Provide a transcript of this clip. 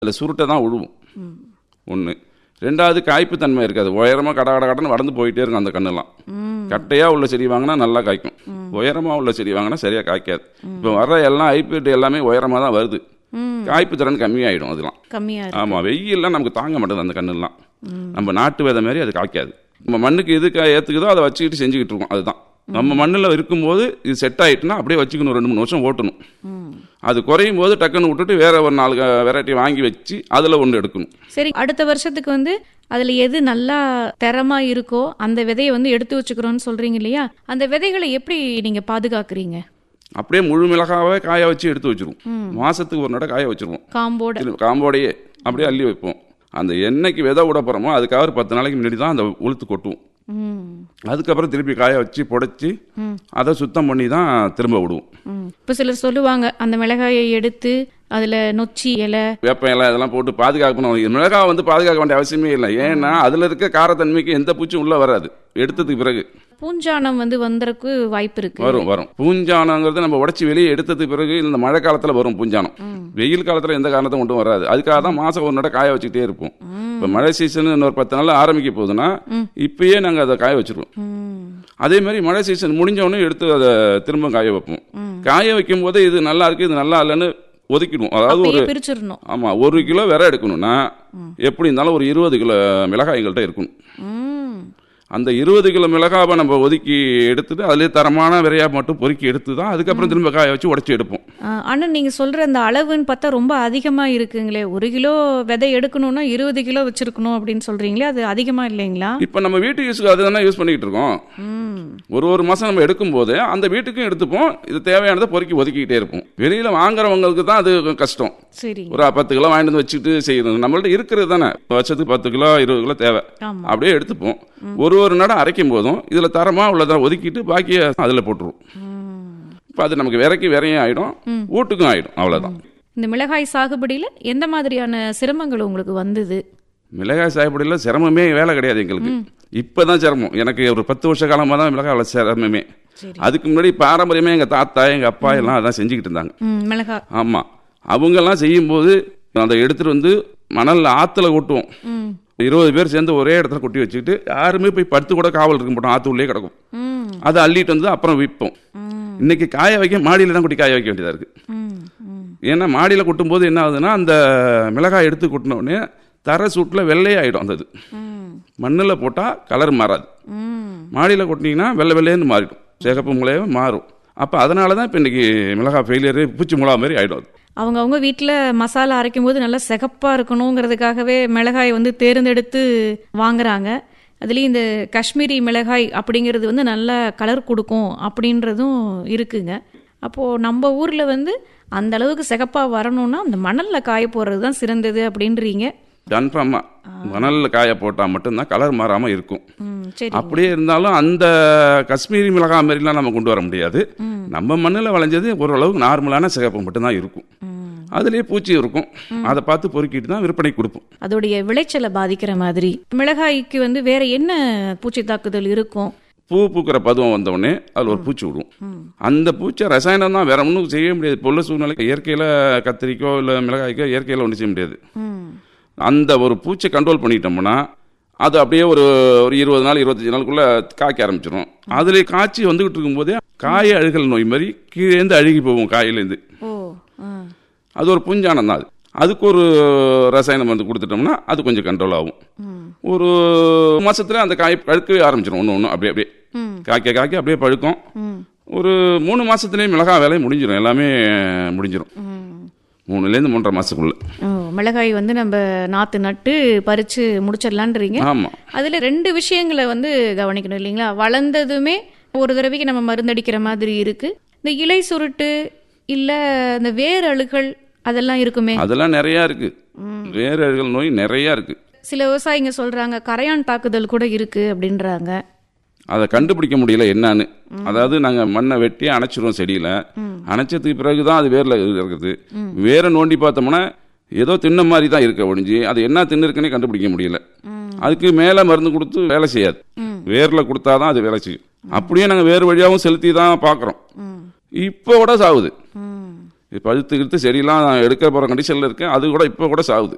அதில் சுருட்டை தான் விழுவும் ஒன்று ரெண்டாவது காய்ப்பு தன்மை இருக்காது உயரமாக கட கட கடன்னு வளர்ந்து போயிட்டே இருக்கும் அந்த கண்ணெல்லாம் கட்டையாக உள்ள செடி வாங்கினா நல்லா காய்க்கும் உயரமாக உள்ள செடி வாங்கினா சரியாக காய்க்காது இப்போ வர்ற எல்லாம் ஹைப்ரிட் எல்லாமே உயரமாக தான் வருது காய்ப்பு திறன் கம்மியாயிடும் அதெல்லாம் கம்மியா இருக்கு ஆமாம் வெயில்லாம் நமக்கு தாங்க மாட்டேது அந்த கண்ணுலாம் நம்ம நாட்டு விதை மாதிரி அது காய்க்காது நம்ம மண்ணுக்கு எது கா- ஏத்துக்குதோ அதை வச்சுக்கிட்டு செஞ்சுக்கிட்டு இருக்கோம் அதுதான் நம்ம மண்ணில் இருக்கும்போது இது செட் ஆயிட்டுனா அப்படியே வச்சுக்கணும் ரெண்டு மூணு வருஷம் ஓட்டணும் அது குறையும் போது டக்குன்னு விட்டுட்டு வேற ஒரு நாலு வெரைட்டி வாங்கி வச்சு அதில் ஒன்று எடுக்கணும் சரி அடுத்த வருஷத்துக்கு வந்து அதுல எது நல்லா தரமா இருக்கோ அந்த விதையை வந்து எடுத்து வச்சுக்கிறோம்னு சொல்றீங்க இல்லையா அந்த விதைகளை எப்படி நீங்க பாதுகாக்கிறீங்க அப்படியே முழு மிளகாவே காய வச்சு எடுத்து வச்சிருவோம் மாசத்துக்கு ஒரு நட காய வச்சிருவோம் காம்போட இது காம்போடையே அப்படியே அள்ளி வைப்போம் அந்த எண்ணெய்க்கு விதை விட போகிறோமோ அதுக்காக ஒரு பத்து நாளைக்கு முன்னாடி தான் அந்த உளுத்து கொட்டுவோம் ம் அதுக்கப்புறம் திருப்பி காய வச்சு புடைச்சி அதை சுத்தம் பண்ணி தான் திரும்ப விடுவோம் ம். இப்ப சிலர் சொல்லுவாங்க அந்த மிளகாயை எடுத்து அதுல நொச்சி இலை வேப்ப இலை இதெல்லாம் போட்டு பாதுகாக்கணும் இது மிளகாய் வந்து பாதுகாக்க வேண்டிய அவசியமே இல்லை ஏன்னா அதில் இருக்க காரத்தன்மைக்கு எந்த பூச்சும் உள்ளே வராது எடுத்ததுக்கு பிறகு பூஞ்சானம் வந்து வந்தறக்கு வாய்ப்பு இருக்கு வரும் வரும் பூஞ்சானங்கிறது நம்ம உடச்சி வெளியே எடுத்ததுக்கு பிறகு இந்த மழை காலத்தில் வரும் பூஞ்சானம் வெயில் காலத்தில் எந்த காரணத்தையும் கொண்டும் வராது அதுக்காக தான் மாதம் ஒரு நட காய வச்சுக்கிட்டே இருப்போம் இப்போ மழை சீசன் இன்னொரு பத்து நாள் ஆரம்பிக்க போகுதுன்னா இப்பயே நாங்கள் அதை காய வச்சிருவோம் ம். அதே மாதிரி மழை சீசன் முடிஞ்ச உடனே எடுத்து அதை திரும்ப காய வைப்போம் காய வைக்கும் போதே இது நல்லா இருக்கு இது நல்லா இல்லைன்னு ஒதுக்கிடுவோம் அதாவது ஒரு அப்பயே பிரிச்சிடணும் ஆமாம் ஒரு கிலோ விரை எடுக்கணும்னா எப்படி இருந்தாலும் ஒரு இருபது கிலோ மிளகாய் எங்கள்கிட்ட இருக்கணும் ம். அந்த இருபது கிலோ மிளகாவை நம்ம ஒதுக்கி எடுத்துட்டு அதிலே தரமான விரையா மட்டும் பொறுக்கி எடுத்து தான் அதுக்கப்புறம் திரும்ப காய வச்சு உடச்சி எடுப்போம் ஆ, ஆனா நீங்க சொல்ற அந்த அளவுன்னு பார்த்தா ரொம்ப அதிகமா இருக்குங்களே ஒரு கிலோ விதை எடுக்கணும்னா இருபது கிலோ வச்சிருக்கணும் அப்படின்னு சொல்றீங்களே அது அதிகமா இல்லைங்களா இப்போ நம்ம வீட்டு யூஸுக்கு அதை தானே யூஸ் பண்ணிக்கிட்டு இருக்கோம் ம். ஒரு ஒரு மாதம் நம்ம எடுக்கும்போது அந்த வீட்டுக்கும் எடுத்துப்போம் இது தேவையானதை பொறுக்கி ஒதுக்கிக்கிட்டே இருப்போம் வெளியில் வாங்குறவங்களுக்கு தான் அது கஷ்டம் சரி ஒரு பத்து கிலோ வாங்கிட்டு வந்து வச்சுட்டு செய்யணும் நம்மள்ட்ட இருக்கிறது தானே வருஷத்துக்கு பத்து கிலோ இருபது கிலோ தேவை ஆமா அப்படியே எடுத்துப்போம் ஒரு ஒரு நடம் அரைக்கும் போதும் இதில் தரமாக உள்ளதை ஒதுக்கிட்டு பாக்கியை அதில் போட்டுருவோம் ம். இப்போ அது நமக்கு விரைக்கு விரையும் ஆகிடும் வீட்டுக்கும் ஆகிடும் அவ்வளோதான் இந்த மிளகாய் சாகுபடியில எந்த மாதிரியான சிரமங்கள் உங்களுக்கு வந்தது மிளகாய் சாகுபடியில் சிரமமே வேலை கிடையாது எங்களுக்கு இப்போ தான் சிரமம் எனக்கு ஒரு பத்து வருஷ காலமாக தான் மிளகாய் வள சிரமமே சரி. அதுக்கு முன்னாடி பாரம்பரியமே எங்கள் தாத்தா எங்கள் அப்பா எல்லாம் அதான் செஞ்சுக்கிட்டு இருந்தாங்க ம், மிளகாய் ஆமாம் அவங்கெல்லாம் செய்யும்போது அதை எடுத்துகிட்டு வந்து மணலில் ஆற்றுல கொட்டுவோம் ம். இருபது பேர் சேர்ந்து ஒரே இடத்துல கொட்டி வச்சுக்கிட்டு யாருமே போய் படுத்து கூட காவல் இருக்க மாட்டோம் ஆற்று உள்ளே கிடக்கும் ம். அதை அள்ளிட்டு வந்து அப்புறம் விற்போம் ம். இன்னைக்கு காய வைக்க மாடியில் தான் கொட்டி காய வைக்க வேண்டியதாக இருக்குது ம். ம். ஏன்னா மாடியில் கொட்டும்போது என்ன ஆகுதுன்னா அந்த மிளகாய் எடுத்து கொட்டின உடனே தர சூட்டில் வெள்ளையாயிடும் அந்த இது ம். மண்ணில் போட்டால் கலர் மாறாது ம். மாடியில் கொட்டினீங்கன்னா வெள்ளை வெள்ளையன்னு மாறிடும் சிகப்பு முளையே மாறும் அப்போ அதனால தான் இப்போ இன்னைக்கு மிளகாய் ஃபெயிலியரு பூச்சி மிளகா மாதிரி ஆகிடும் அது அவங்க அவங்க வீட்டில் மசாலா அரைக்கும் போது நல்லா சிகப்பாக இருக்கணுங்கிறதுக்காகவே மிளகாய் வந்து தேர்ந்தெடுத்து வாங்குறாங்க அதுலேயும் இந்த காஷ்மீரி மிளகாய் அப்படிங்கிறது வந்து நல்ல கலர் கொடுக்கும் அப்படின்றதும் இருக்குங்க அப்போது நம்ம ஊரில் வந்து அந்த அளவுக்கு சிகப்பாக வரணும்னா அந்த மணலில் காய போடுறது தான் சிறந்தது அப்படின்றீங்க கன்ஃபார்மாக மணலில் காய போட்டால் மட்டும்தான் கலர் மாறாமல் இருக்கும் ம் சரி அப்படியே இருந்தாலும் அந்த காஷ்மீரி மிளகாய் மாதிரிலாம் நம்ம கொண்டு வர முடியாது நம்ம மண்ணில் விளைஞ்சது ஓரளவுக்கு நார்மலான சிகப்பு மட்டும்தான் இருக்கும் ம். அதுலேயே பூச்சி இருக்கும் அதை பார்த்து பொறுக்கிட்டு தான் விற்பனை கொடுப்போம் அதோடைய விளைச்சலை பாதிக்கிற மாதிரி மிளகாய்க்கு வந்து வேற என்ன பூச்சி தாக்குதல் இருக்கும் பூ பூக்கிற பருவம் வந்த உடனே அதில் ஒரு பூச்சி விடும் அந்த பூச்சை ரசாயனம் தான் வேற ஒன்றும் செய்ய முடியாது இப்போ உள்ள சூழ்நிலைக்கு இயற்கையில் கத்திரிக்கோ இல்லை மிளகாய்க்கோ இயற்கையில் ஒன்றும் செய்ய முடியாது ம் அந்த ஒரு பூச்சை கண்ட்ரோல் பண்ணிட்டோம்னா அது அப்படியே ஒரு ஒரு இருபது நாள் இருபத்தஞ்சி நாளுக்குள்ள காய்க்க ஆரம்பிச்சிடும் அதுலேயே காய்ச்சி வந்துகிட்டு இருக்கும்போதே காய அழுகல் நோய் மாதிரி கீழேந்து அழுகி போகும் காயிலேருந்து ஓ ஆ அது ஒரு புஞ்சானம் தான் அது அதுக்கு ஒரு ரசாயனம் மருந்து கொடுத்துட்டோம்னா அது கொஞ்சம் கண்ட்ரோல் ஆகும் ம் ஒரு மாசத்துல அந்த காய் பழுக்கவே ஆரம்பிச்சிடும் ஒன்று ஒன்று அப்படியே அப்படியே ம் காய்க்க காய்க்க அப்படியே பழுக்கும் ம் ஒரு மூணு மாசத்துலயே மிளகாய் வேலையை முடிஞ்சிடும் எல்லாமே முடிஞ்சிடும் ம் மூணுலேருந்து மூன்றரை மாசத்துக்குள்ள ஓ, மிளகாய் வந்து நம்ம நாத்து நட்டு பறிச்சு முடிச்சிடலான்றீங்க ஆமாம் அதுல ரெண்டு விஷயங்களை வந்து கவனிக்கணும் இல்லைங்களா வளர்ந்ததுமே ஒரு தடவைக்கு நம்ம மருந்தடிக்கிற மாதிரி இருக்கு இந்த இலை சுருட்டு இல்ல இந்த வேர் அழுகல் அதெல்லாம் இருக்குமே அதெல்லாம் நிறையா இருக்கு வேரழுகல் நோய் நிறையா இருக்கு சில விவசாயிங்க சொல்றாங்க கரையான் தாக்குதல் கூட இருக்கு அப்படின்றாங்க அதை கண்டுபிடிக்க முடியல என்னன்னு அதாவது நாங்கள் மண்ணை வெட்டி அணைச்சிருவோம் செடியில் அணைச்சதுக்கு பிறகு தான் அது வேரில் இருக்குது வேரை நோண்டி பார்த்தோம்னா ஏதோ தின்ன மாதிரி தான் இருக்க ஒழிஞ்சு அது என்ன தின்னு இருக்குன்னே கண்டுபிடிக்க முடியல அதுக்கு மேலே மருந்து கொடுத்து வேலை செய்யாது வேரில் கொடுத்தாதான் அது வேலை செய்யும் அப்படியே நாங்கள் வேறு வழியாகவும் செலுத்தி தான் பார்க்குறோம் இப்போ கூட சாகுது ம் இப்போ பழுத்து கிழுத்து செடியெல்லாம் எடுக்க போகிற கண்டிஷனில் இருக்கேன் அது கூட இப்போ கூட சாகுது